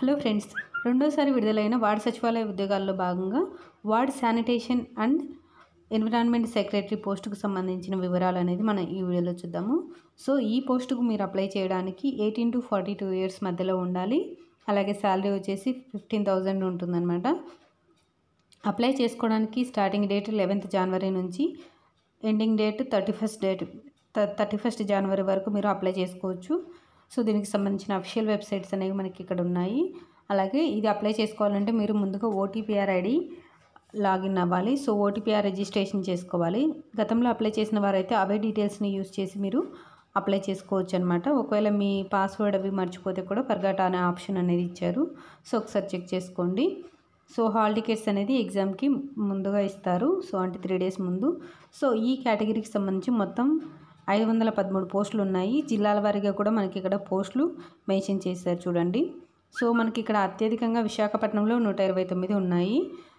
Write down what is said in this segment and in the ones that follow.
hello friends రెండోసారి విడుదలైన ward సచివాలయ ఉద్యోగాల్లో భాగంగా ward sanitation and environment secretary పోస్టుకు సంబంధించిన వివరాలు అనేది మనం ఈ వీడియోలో చూద్దాము సో ఈ పోస్టుకు మీరు అప్లై చేయడానికి eighteen to forty two years మధ్యలో ఉండాలి అలాగే శాలరీ వచ్చేసి ఫిఫ్టీన్ థౌజండ్ ఉంటుందన్నమాట అప్లై చేసుకోవడానికి స్టార్టింగ్ డేట్ లెవెన్త్ జనవరి నుంచి ending date thirty first date thirty first జనవరి వరకు మీరు అప్లై చేసుకోవచ్చు సో దీనికి సంబంధించిన అఫీషియల్ వెబ్సైట్స్ అనేవి మనకి ఇక్కడ ఉన్నాయి అలాగే ఇది అప్లై చేసుకోవాలంటే మీరు ముందుగా ఓటీపీఆర్ ఐడి లాగిన్ అవ్వాలి సో ఓటీపీఆర్ రిజిస్ట్రేషన్ చేసుకోవాలి గతంలో అప్లై చేసిన వారైతే అవే డీటెయిల్స్ని యూస్ చేసి మీరు అప్లై చేసుకోవచ్చు అనమాట ఒకవేళ మీ పాస్వర్డ్ అవి మర్చిపోతే కూడా పర్గాట అనే ఆప్షన్ అనేది ఇచ్చారు సో ఒకసారి చెక్ చేసుకోండి సో హాల్ టికెట్స్ అనేది ఎగ్జామ్కి ముందుగా ఇస్తారు సో అంటే త్రీ డేస్ ముందు సో ఈ కేటగిరీకి సంబంధించి మొత్తం ఐదు వందల పదమూడు పోస్టులు ఉన్నాయి జిల్లాల వారీగా కూడా మనకి ఇక్కడ పోస్టులు మెన్షన్ చేశారు చూడండి సో మనకి ఇక్కడ అత్యధికంగా విశాఖపట్నంలో నూట ఇరవై తొమ్మిది ఉన్నాయి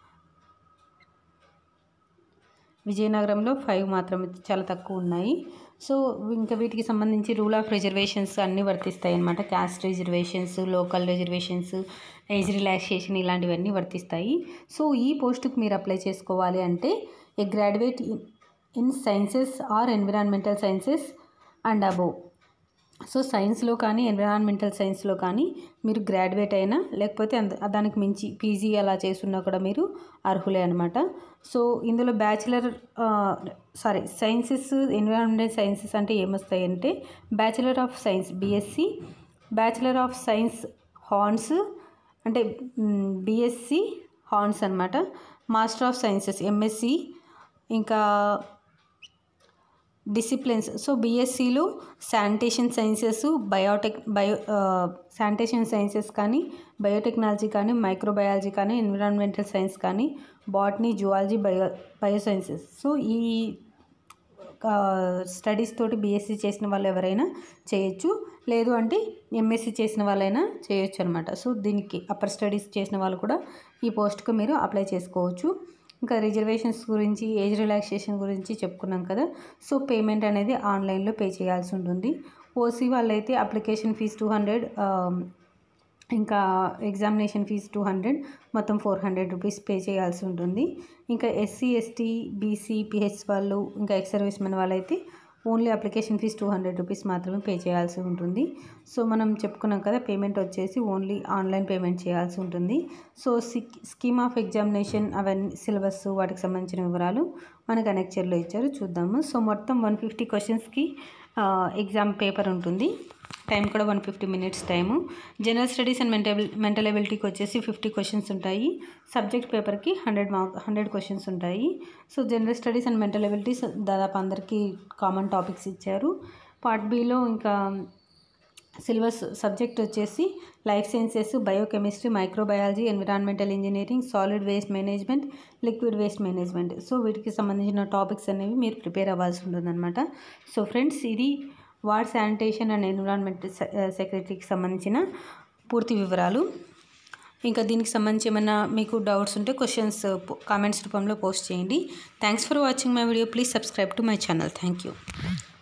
విజయనగరంలో ఫైవ్ మాత్రమే చాలా తక్కువ ఉన్నాయి సో ఇంకా వీటికి సంబంధించి రూల్ ఆఫ్ రిజర్వేషన్స్ అన్నీ వర్తిస్తాయి అన్నమాట caste reservations local reservations age relaxation ఇలాంటివన్నీ వర్తిస్తాయి సో ఈ పోస్టుకు మీరు అప్లై చేసుకోవాలి అంటే a graduate in sciences or environmental sciences and above so సైన్స్లో కానీ ఎన్విరాన్మెంటల్ సైన్స్లో కానీ మీరు గ్రాడ్యుయేట్ అయినా లేకపోతే అంద దానికి మించి పీజీ అలా చేస్తున్నా కూడా మీరు అర్హులే అనమాట సో ఇందులో bachelor sorry sciences environmental sciences అంటే ఏమొస్తాయి అంటే bachelor of science BSc bachelor of science హార్న్స్ అంటే బీఎస్సీ హార్న్స్ అనమాట మాస్టర్ ఆఫ్ సైన్సెస్ ఎంఎస్సి ఇంకా డిసిప్లిన్స్ సో బీఎస్సీలో sanitation sciences biotech bio sanitation sciences కానీ బయోటెక్నాలజీ కానీ మైక్రోబయాలజీ కానీ ఎన్విరాన్మెంటల్ సైన్స్ కానీ botany zoology bio biosciences so ఈ స్టడీస్ తోటి బీఎస్సీ చేసిన వాళ్ళు ఎవరైనా చేయొచ్చు లేదు అంటే ఎంఎస్సీ చేసిన వాళ్ళైనా చేయొచ్చు అనమాట సో దీనికి అప్పర్ స్టడీస్ చేసిన వాళ్ళు కూడా ఈ పోస్ట్కి మీరు అప్లై చేసుకోవచ్చు ఇంకా రిజర్వేషన్స్ గురించి ఏజ్ రిలాక్సేషన్ గురించి చెప్పుకున్నాం కదా సో పేమెంట్ అనేది ఆన్లైన్లో పే చేయాల్సి ఉంటుంది ఓసీ వాళ్ళైతే అప్లికేషన్ ఫీజ్ టూ హండ్రెడ్ ఇంకా ఎగ్జామినేషన్ ఫీజ్ టూ హండ్రెడ్ మొత్తం ఫోర్ హండ్రెడ్ రూపీస్ పే చేయాల్సి ఉంటుంది ఇంకా ఎస్సీ ఎస్టీ బీసీ పిహెచ్ వాళ్ళు ఇంకా ఎక్స్ సర్వీస్ మెన్ వాళ్ళైతే only application fee two hundred rupees మాత్రమే పే చేయాల్సి ఉంటుంది సో మనం చెప్పుకున్నాం కదా పేమెంట్ వచ్చేసి ఓన్లీ ఆన్లైన్ పేమెంట్ చేయాల్సి ఉంటుంది సో స్కీమ్ ఆఫ్ ఎగ్జామినేషన్ అవన్నీ సిలబస్ వాటికి సంబంధించిన వివరాలు మనకు అనెక్చర్లో ఇచ్చారు చూద్దాము సో మొత్తం వన్ ఫిఫ్టీ క్వశ్చన్స్కి ఎగ్జామ్ పేపర్ ఉంటుంది టైం కూడా one fifty minutes time general studies and mental mental ఎబిలిటీకి వచ్చేసి ఫిఫ్టీ క్వశ్చన్స్ ఉంటాయి సబ్జెక్ట్ పేపర్కి హండ్రెడ్ మార్క్ హండ్రెడ్ క్వశ్చన్స్ ఉంటాయి so general studies and mental abilities దాదాపు అందరికీ కామన్ టాపిక్స్ ఇచ్చారు పార్ట్ బిలో ఇంకా సిలబస్ సబ్జెక్ట్ వచ్చేసి life sciences biochemistry microbiology environmental engineering solid waste management liquid waste management so వీటికి సంబంధించిన టాపిక్స్ అనేవి మీరు ప్రిపేర్ అవ్వాల్సి ఉంటుందన్నమాట సో ఫ్రెండ్స్ ఇది వార్డ్ శానిటేషన్ అండ్ ఎన్విరాన్మెంట్ సెక్రటరీకి సంబంధించిన పూర్తి వివరాలు ఇంకా దీనికి సంబంధించి ఏమైనా మీకు డౌట్స్ ఉంటే క్వశ్చన్స్ కామెంట్స్ రూపంలో పోస్ట్ చేయండి thanks for watching my video please subscribe to my channel thank you